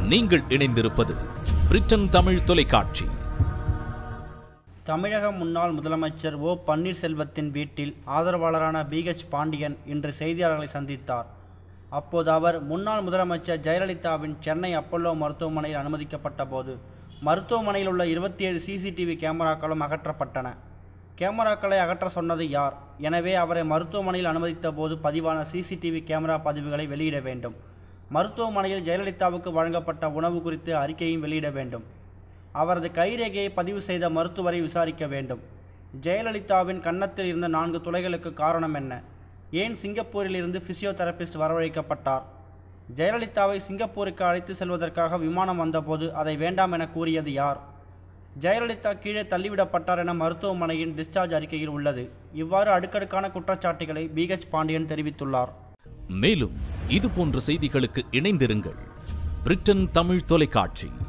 நீங்கள் இணைந்திருப்பது பிரிட்டன் தமிழ் தொலைக்காட்சி தமிழக முன்னாள் முதலமைச்சர் ஓ பன்னீர்செல்வத்தின் வீட்டில் ஆதரவாளரான பிஹெச் பாண்டியன் இன்று செய்தியாளர்களை சந்தித்தார் அப்போது அவர் முன்னாள் முதலமைச்சர் ஜெயலலிதாவின் சென்னை அப்பல்லோ மருத்துவமனையில் அனுமதிக்கப்பட்ட போது மருத்துவமனையில் உள்ள இருபத்தி ஏழு சிசிடிவி கேமராக்களும் அகற்றப்பட்டன கேமராக்களை அகற்ற சொன்னது யார் எனவே அவரை மருத்துவமனையில் அனுமதித்த போது பதிவான சிசிடிவி கேமரா பதிவுகளை வெளியிட வேண்டும் மருத்துவமனையில் ஜெயலலிதாவுக்கு வழங்கப்பட்ட உணவு குறித்து அறிக்கையும் வெளியிட வேண்டும் அவரது கைரேகையை பதிவு செய்த மருத்துவரை விசாரிக்க வேண்டும் ஜெயலலிதாவின் கன்னத்தில் இருந்த நான்கு துளைகளுக்கு காரணம் என்ன ஏன் சிங்கப்பூரில் இருந்து பிசியோதெரபிஸ்ட் வரவழைக்கப்பட்டார் ஜெயலலிதாவை சிங்கப்பூருக்கு அழைத்து செல்வதற்காக விமானம் வந்தபோது அதை வேண்டாம் என கூறியது யார் ஜெயலலிதா கீழே தள்ளிவிடப்பட்டார் என மருத்துவமனையின் டிஸ்சார்ஜ் அறிக்கையில் உள்ளது இவ்வாறு அடுக்கடுக்கான குற்றச்சாட்டுகளை பிஹெச் பாண்டியன் தெரிவித்துள்ளார் மேலும் இது போன்ற செய்திகளுக்கு இணைந்திருங்கள் பிரிட்டன் தமிழ் தொலைக்காட்சி